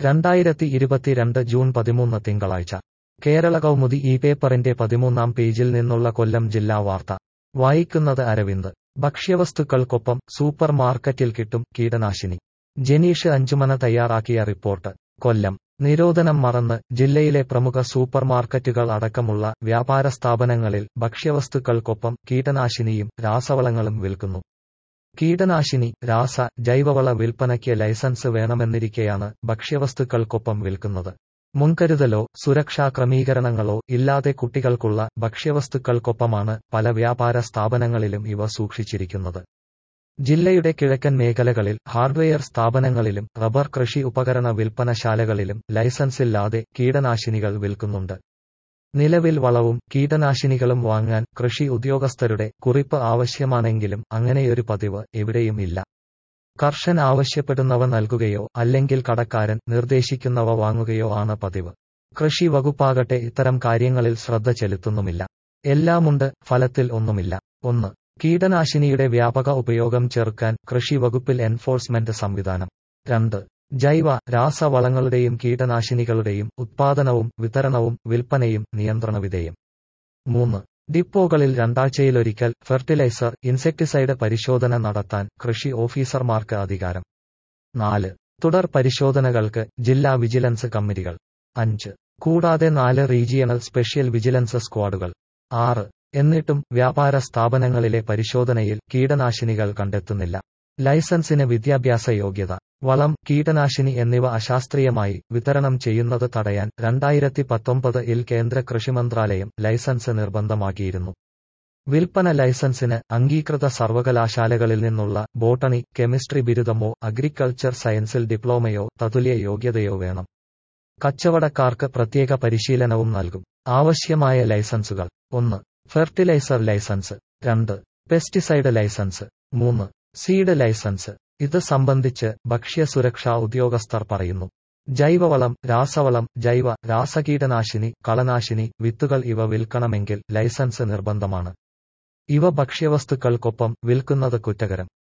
രണ്ടായിരത്തി ഇരുപത്തിരണ്ട് ജൂൺ പതിമൂന്ന് തിങ്കളാഴ്ച കേരള കൗമുദി ഈ പേപ്പറിന്റെ പതിമൂന്നാം പേജിൽ നിന്നുള്ള കൊല്ലം ജില്ലാ വാർത്ത വായിക്കുന്നത് അരവിന്ദ് ഭക്ഷ്യവസ്തുക്കൾക്കൊപ്പം സൂപ്പർ മാർക്കറ്റിൽ കിട്ടും കീടനാശിനി ജനീഷ് അഞ്ചുമന തയ്യാറാക്കിയ റിപ്പോർട്ട് കൊല്ലം നിരോധനം മറന്ന് ജില്ലയിലെ പ്രമുഖ സൂപ്പർ മാർക്കറ്റുകൾ അടക്കമുള്ള വ്യാപാര സ്ഥാപനങ്ങളിൽ ഭക്ഷ്യവസ്തുക്കൾക്കൊപ്പം കീടനാശിനിയും രാസവളങ്ങളും വിൽക്കുന്നു കീടനാശിനി രാസ ജൈവവള വിൽപ്പനയ്ക്ക് ലൈസൻസ് വേണമെന്നിരിക്കെയാണ് ഭക്ഷ്യവസ്തുക്കൾക്കൊപ്പം വിൽക്കുന്നത് മുൻകരുതലോ സുരക്ഷാ ക്രമീകരണങ്ങളോ ഇല്ലാതെ കുട്ടികൾക്കുള്ള ഭക്ഷ്യവസ്തുക്കൾക്കൊപ്പമാണ് പല വ്യാപാര സ്ഥാപനങ്ങളിലും ഇവ സൂക്ഷിച്ചിരിക്കുന്നത് ജില്ലയുടെ കിഴക്കൻ മേഖലകളിൽ ഹാർഡ്വെയർ സ്ഥാപനങ്ങളിലും റബ്ബർ കൃഷി ഉപകരണ വിൽപ്പനശാലകളിലും ലൈസൻസില്ലാതെ കീടനാശിനികൾ വിൽക്കുന്നുണ്ട് നിലവിൽ വളവും കീടനാശിനികളും വാങ്ങാൻ കൃഷി ഉദ്യോഗസ്ഥരുടെ കുറിപ്പ് ആവശ്യമാണെങ്കിലും അങ്ങനെയൊരു പതിവ് എവിടെയും ഇല്ല കർഷൻ ആവശ്യപ്പെടുന്നവ നൽകുകയോ അല്ലെങ്കിൽ കടക്കാരൻ നിർദ്ദേശിക്കുന്നവ വാങ്ങുകയോ ആണ് പതിവ് കൃഷി വകുപ്പാകട്ടെ ഇത്തരം കാര്യങ്ങളിൽ ശ്രദ്ധ ചെലുത്തുന്നുമില്ല എല്ലാമുണ്ട് ഫലത്തിൽ ഒന്നുമില്ല ഒന്ന് കീടനാശിനിയുടെ വ്യാപക ഉപയോഗം ചെറുക്കാൻ കൃഷി വകുപ്പിൽ എൻഫോഴ്സ്മെന്റ് സംവിധാനം രണ്ട് ജൈവ രാസവളങ്ങളുടെയും കീടനാശിനികളുടെയും ഉത്പാദനവും വിതരണവും വിൽപ്പനയും നിയന്ത്രണവിധേയം മൂന്ന് ഡിപ്പോകളിൽ രണ്ടാഴ്ചയിലൊരിക്കൽ ഫെർട്ടിലൈസർ ഇൻസെക്ടിസൈഡ് പരിശോധന നടത്താൻ കൃഷി ഓഫീസർമാർക്ക് അധികാരം നാല് തുടർ പരിശോധനകൾക്ക് ജില്ലാ വിജിലൻസ് കമ്മിറ്റികൾ അഞ്ച് കൂടാതെ നാല് റീജിയണൽ സ്പെഷ്യൽ വിജിലൻസ് സ്ക്വാഡുകൾ ആറ് എന്നിട്ടും വ്യാപാര സ്ഥാപനങ്ങളിലെ പരിശോധനയിൽ കീടനാശിനികൾ കണ്ടെത്തുന്നില്ല ലൈസൻസിന് വിദ്യാഭ്യാസ യോഗ്യത വളം കീടനാശിനി എന്നിവ അശാസ്ത്രീയമായി വിതരണം ചെയ്യുന്നത് തടയാൻ രണ്ടായിരത്തി പത്തൊമ്പത് ഇൽ കേന്ദ്ര കൃഷിമന്ത്രാലയം ലൈസൻസ് നിർബന്ധമാക്കിയിരുന്നു വിൽപ്പന ലൈസൻസിന് അംഗീകൃത സർവകലാശാലകളിൽ നിന്നുള്ള ബോട്ടണി കെമിസ്ട്രി ബിരുദമോ അഗ്രികൾച്ചർ സയൻസിൽ ഡിപ്ലോമയോ തതുല്യ യോഗ്യതയോ വേണം കച്ചവടക്കാർക്ക് പ്രത്യേക പരിശീലനവും നൽകും ആവശ്യമായ ലൈസൻസുകൾ ഒന്ന് ഫെർട്ടിലൈസർ ലൈസൻസ് രണ്ട് പെസ്റ്റിസൈഡ് ലൈസൻസ് മൂന്ന് സീഡ് ലൈസൻസ് ഇത് സംബന്ധിച്ച് ഭക്ഷ്യസുരക്ഷാ ഉദ്യോഗസ്ഥർ പറയുന്നു ജൈവവളം രാസവളം ജൈവ രാസകീടനാശിനി കളനാശിനി വിത്തുകൾ ഇവ വിൽക്കണമെങ്കിൽ ലൈസൻസ് നിർബന്ധമാണ് ഇവ ഭക്ഷ്യവസ്തുക്കൾക്കൊപ്പം വിൽക്കുന്നത് കുറ്റകരം